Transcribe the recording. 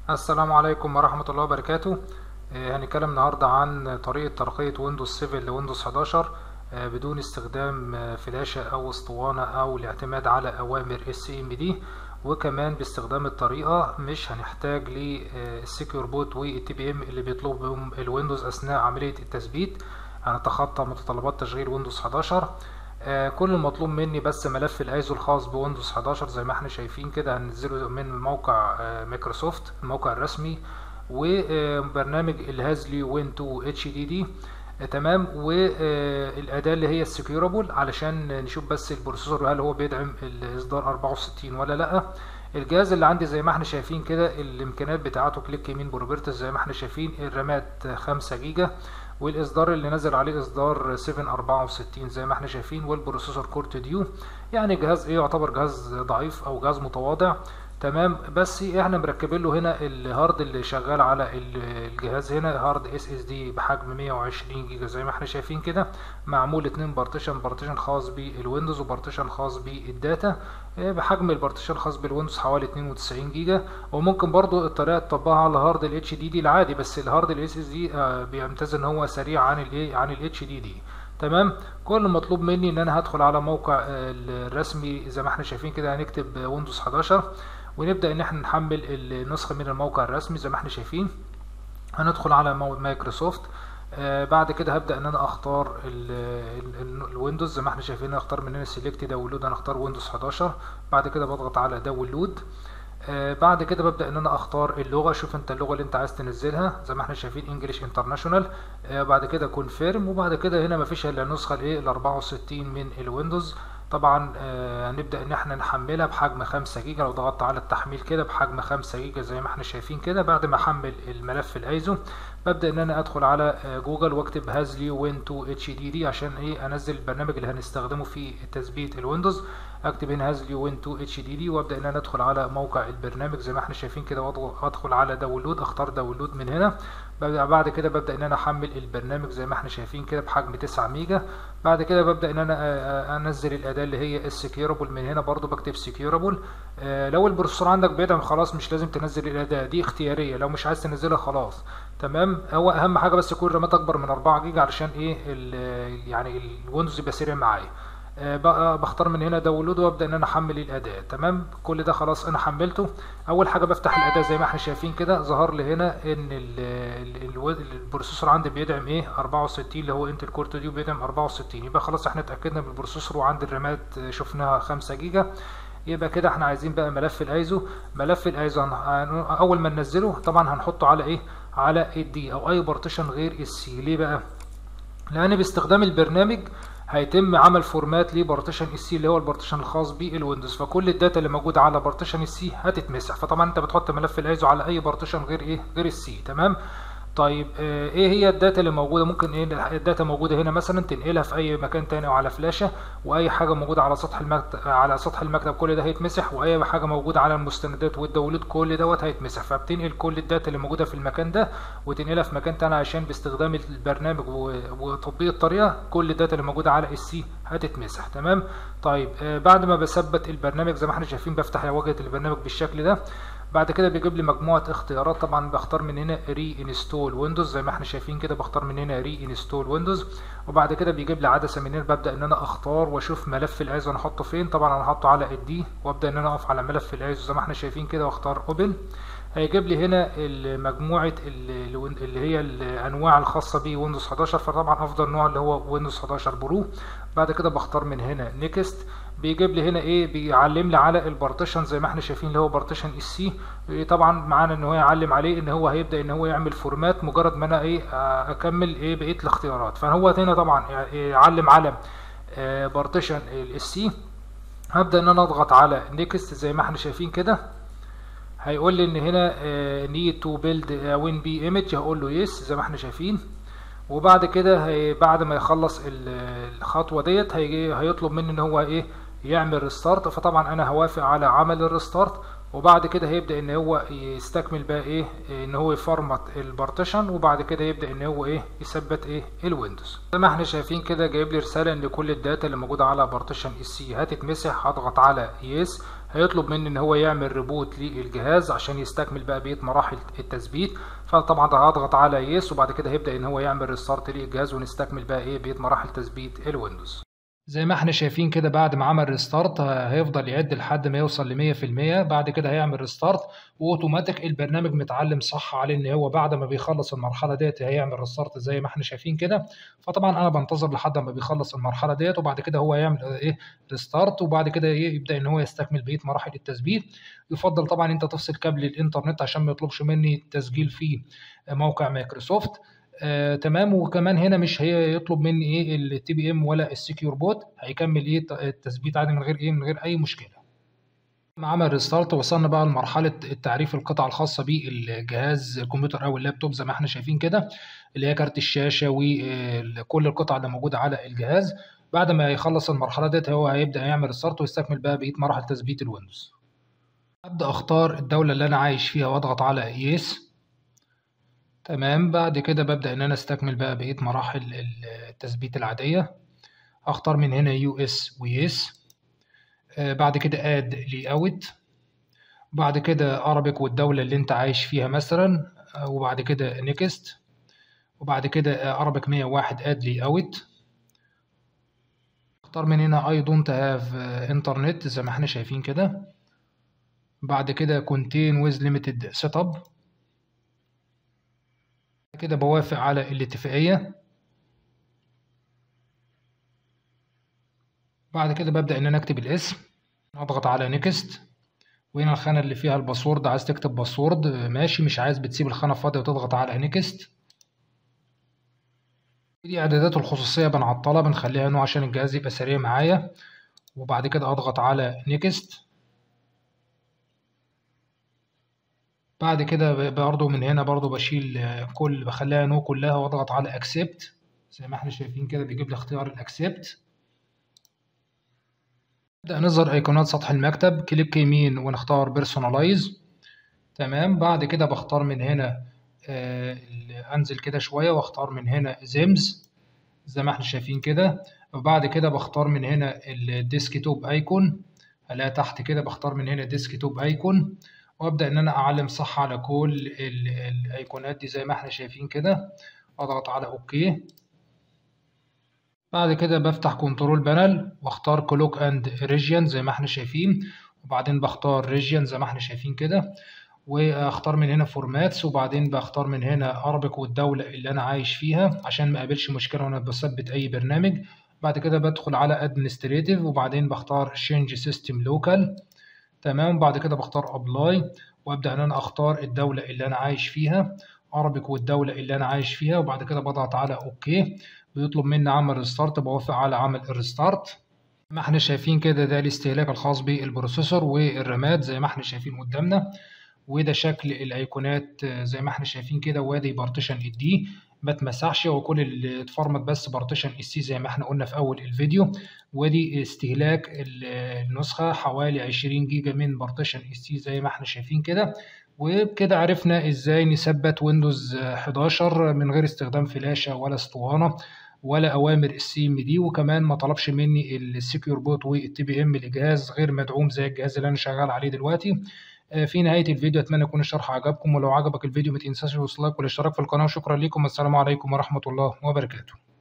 السلام عليكم ورحمة الله وبركاته آه، هنتكلم النهاردة عن طريقة ترقية ويندوز 7 لويندوز 11 آه، بدون استخدام آه، فلاشة أو اسطوانة أو الاعتماد على أوامر SCMD وكمان باستخدام الطريقة مش هنحتاج للسكيور بوت والتي بي ام اللي بيطلبهم الويندوز أثناء عملية التثبيت هنتخطى متطلبات تشغيل ويندوز 11 آه، كل المطلوب مني بس ملف الايزو الخاص بويندوز 11 زي ما احنا شايفين كده هننزله من موقع آه، مايكروسوفت الموقع الرسمي وبرنامج الهازلي وين 2 اتش دي دي تمام والاداه اللي هي السكيورابل علشان نشوف بس البروسيسور هل هو بيدعم الاصدار 64 ولا لا الجهاز اللي عندي زي ما احنا شايفين كده الامكانيات بتاعته كليك يمين بروبرتس زي ما احنا شايفين الرامات 5 جيجا والاصدار اللي نزل عليه اصدار 764 زي ما احنا شايفين والبروسيسور كورت ديو يعني جهاز ايه يعتبر جهاز ضعيف او جهاز متواضع تمام بس احنا مركبين له هنا الهارد اللي شغال على الجهاز هنا هارد اس اس دي بحجم 120 جيجا زي ما احنا شايفين كده معمول اتنين بارتيشن بارتيشن خاص بالويندوز وبارتيشن خاص بالداتا بحجم البارتيشن الخاص بالويندوز حوالي 92 جيجا وممكن برضو الطريقه تطبقها على هارد الاتش دي دي العادي بس الهارد الاس اس دي بيمتاز ان هو سريع عن الايه عن الاتش دي دي تمام كل المطلوب مني ان انا هدخل على موقع الرسمي زي ما احنا شايفين كده هنكتب ويندوز 11 ونبدا ان احنا نحمل النسخه من الموقع الرسمي زي ما احنا شايفين هندخل على مايكروسوفت آه بعد كده هبدا ان انا اختار الويندوز زي ما احنا شايفين اختار من هنا سيلكت داونلود انا اختار ويندوز 11 بعد كده بضغط على داونلود آه بعد كده ببدا ان انا اختار اللغه شوف انت اللغه اللي انت عايز تنزلها زي ما احنا شايفين انجلش انترناشونال آه بعد كده كونفيرم وبعد كده هنا مفيش الا النسخه الايه ال 64 من الويندوز طبعا آه هنبدا ان احنا نحملها بحجم 5 جيجا لو ضغطت على التحميل كده بحجم 5 جيجا زي ما احنا شايفين كده بعد ما احمل الملف الايزو ببدا ان انا ادخل على آه جوجل واكتب هازلي وين 2 اتش دي دي عشان ايه انزل البرنامج اللي هنستخدمه في تثبيت الويندوز اكتب هنا هازلي وين 2 اتش دي دي وابدا ان انا ادخل على موقع البرنامج زي ما احنا شايفين كده وادخل على داونلود اختار داونلود من هنا بعد كده ببدا ان انا احمل البرنامج زي ما احنا شايفين كده بحجم 9 ميجا بعد كده ببدا ان انا انزل الاداه اللي هي السكيورابل من هنا برضو بكتب سكيورابل لو البروسيسور عندك بيدعم خلاص مش لازم تنزل الاداه دي اختياريه لو مش عايز تنزلها خلاص تمام هو اهم حاجه بس يكون الرامات اكبر من 4 جيجا علشان ايه يعني الويندوز يبقى سريع معايا بختار من هنا داونلود وابدا ان انا احمل الاداه تمام كل ده خلاص انا حملته اول حاجه بفتح الاداه زي ما احنا شايفين كده ظهر لي هنا ان البروسيسور عندي بيدعم ايه 64 اللي هو انتل كور ديو بيدعم 64 يبقى خلاص احنا اتاكدنا من البروسيسور وعند الرامات شفناها 5 جيجا يبقى كده احنا عايزين بقى ملف الايزو ملف الايزو اول ما ننزله طبعا هنحطه على ايه على الدي او اي بارتيشن غير السي ليه بقى لان باستخدام البرنامج هيتم عمل فورمات لبارتيشن السي اللي هو البارتيشن الخاص بالويندوز فكل الداتا اللي موجوده على بارتيشن السي هتتمسح فطبعا انت بتحط ملف الايزو على اي بارتيشن غير ايه غير السي تمام طيب آه ايه هي الداتا اللي موجوده ممكن ايه الداتا موجوده هنا مثلا تنقلها في اي مكان تاني او على فلاشه واي حاجه موجوده على سطح المكتب على سطح المكتب كل ده هيتمسح واي حاجه موجوده على المستندات والداونلود كل دوت هيتمسح فبتنقل كل الداتا اللي موجوده في المكان ده وتنقلها في مكان تاني عشان باستخدام البرنامج وتطبيق الطريقه كل الداتا اللي موجوده على السي هتتمسح تمام طيب آه بعد ما بثبت البرنامج زي ما احنا شايفين بفتح واجهه البرنامج بالشكل ده بعد كده بيجيب لي مجموعه اختيارات طبعا بختار من هنا ري انستول ويندوز زي ما احنا شايفين كده بختار من هنا ري انستول ويندوز وبعد كده بيجيب لي عدسه من هنا ببدا ان انا اختار واشوف ملف الايزو انا احطه فين طبعا انا هحطه على الدي وابدا ان انا اقف على ملف الايزو زي ما احنا شايفين كده واختار اوبن هيجيب لي هنا مجموعه اللي هي الانواع الخاصه بويندوز 11 فطبعا افضل نوع اللي هو ويندوز 11 برو بعد كده بختار من هنا نيكست بيجيب لي هنا ايه بيعلم لي على البارتيشن زي ما احنا شايفين اللي هو بارتيشن السي طبعا معانا ان هو يعلم عليه ان هو هيبدا ان هو يعمل فورمات مجرد ما انا ايه اكمل ايه بقيه الاختيارات فهو هنا طبعا يعلم على بارتيشن السي هبدا ان انا اضغط على نيكست زي ما احنا شايفين كده هيقول لي ان هنا نيد تو بيلد وين بي ايمج هقول له يس زي ما احنا شايفين وبعد كده هي بعد ما يخلص الخطوه ديت هيجي هيطلب مني ان هو ايه يعمل ريستارت فطبعا انا هوافق على عمل الريستارت وبعد كده هيبدا ان هو يستكمل بقى ايه ان هو يفرمت البارتيشن وبعد كده يبدا ان هو ايه يثبت ايه الويندوز زي ما احنا شايفين كده جايب لي رساله ان كل الداتا اللي موجوده على بارتيشن السي هتتمسح هضغط على يس هيطلب مني ان هو يعمل ريبوت للجهاز عشان يستكمل بقى بقيه مراحل التثبيت فطبعا ده هضغط على يس وبعد كده هيبدا ان هو يعمل ريستارت للجهاز ونستكمل بقى ايه بقيه مراحل تثبيت الويندوز زي ما احنا شايفين كده بعد ما عمل ريستارت هيفضل يعد لحد ما يوصل ل 100% بعد كده هيعمل ريستارت واوتوماتيك البرنامج متعلم صح على ان هو بعد ما بيخلص المرحله ديت هيعمل ريستارت زي ما احنا شايفين كده فطبعا انا بنتظر لحد ما بيخلص المرحله ديت وبعد كده هو يعمل ايه ريستارت وبعد كده يبدا ان هو يستكمل بقيه مراحل التثبيت يفضل طبعا انت تفصل كابل الانترنت عشان ما يطلبش مني التسجيل في موقع مايكروسوفت آه، تمام وكمان هنا مش هيطلب مني ايه التي بي ام ولا السكيور بوت هيكمل ايه التثبيت عادي من غير ايه من غير اي مشكله مع عمل ريستارت وصلنا بقى لمرحله التعريف القطع الخاصه بالجهاز الكمبيوتر او اللابتوب زي ما احنا شايفين كده اللي هي كارت الشاشه وكل القطع اللي موجوده على الجهاز بعد ما يخلص المرحله ديت هو هيبدا يعمل ريستارت ويستكمل بقى بقيه مراحل تثبيت الويندوز ابدا اختار الدوله اللي انا عايش فيها واضغط على يس تمام بعد كده ببدأ إن أنا أستكمل بقى بقية مراحل التثبيت العادية هختار من هنا يو اس ويس آه بعد كده اد لي اوت بعد كده ارابيك والدولة اللي انت عايش فيها مثلا آه وبعد كده نيكست وبعد كده ارابيك 101 اد لي اوت اختار من هنا اي دونت هاف انترنت زي ما احنا شايفين كده بعد كده contain with limited setup كده بوافق على الاتفاقية بعد كده ببدأ إن أنا أكتب الاسم أضغط على نيكست وهنا الخانة اللي فيها الباسورد عايز تكتب باسورد ماشي مش عايز بتسيب الخانة فاضية وتضغط على نيكست دي إعدادات الخصوصية بنعطلها بنخليها نوع عشان الجهاز يبقى سريع معايا وبعد كده أضغط على نيكست بعد كده برضو من هنا برضو بشيل كل بخليها نو كلها واضغط على اكسبت زي ما احنا شايفين كده بيجيب لي اختيار الاكسبت نبدأ نظهر ايقونات سطح المكتب كليك يمين ونختار بيرسونالايز تمام بعد كده بختار من هنا آه انزل كده شوية واختار من هنا زيمز زي ما احنا شايفين كده وبعد كده بختار من هنا الديسكتوب ايكون الاقي تحت كده بختار من هنا ديسكتوب ايكون وابدا ان انا اعلم صح على كل الايقونات دي زي ما احنا شايفين كده اضغط على اوكي بعد كده بفتح كنترول بانل واختار كلوك اند ريجيان زي ما احنا شايفين وبعدين بختار ريجيان زي ما احنا شايفين كده واختار من هنا فورماتس وبعدين بختار من هنا اربك والدوله اللي انا عايش فيها عشان ما اقابلش مشكله وانا بثبت اي برنامج بعد كده بدخل على ادمنستريتيف وبعدين بختار change سيستم لوكال تمام بعد كده بختار ابلاي وابدا ان انا اختار الدوله اللي انا عايش فيها اربك والدوله اللي انا عايش فيها وبعد كده بضغط على اوكي بيطلب مني عمل ريستارت بوافق على عمل الريستارت ما احنا شايفين كده ده الاستهلاك الخاص بالبروسيسور والرامات زي ما احنا شايفين قدامنا وده شكل الايقونات زي ما احنا شايفين كده وادي بارتيشن الدي ما اتمسحش وكل اللي اتفرمت بس بارتيشن السي زي ما احنا قلنا في اول الفيديو ودي استهلاك النسخه حوالي 20 جيجا من بارتيشن السي زي ما احنا شايفين كده وبكده عرفنا ازاي نثبت ويندوز 11 من غير استخدام فلاشه ولا اسطوانه ولا اوامر السي ام دي وكمان ما طلبش مني السكيور بوت والتي بي ام لجهاز غير مدعوم زي الجهاز اللي انا شغال عليه دلوقتي في نهاية الفيديو أتمنى يكون الشرح عجبكم ولو عجبك الفيديو ما تنساش اللايك والاشتراك في القناة وشكرا لكم والسلام عليكم ورحمة الله وبركاته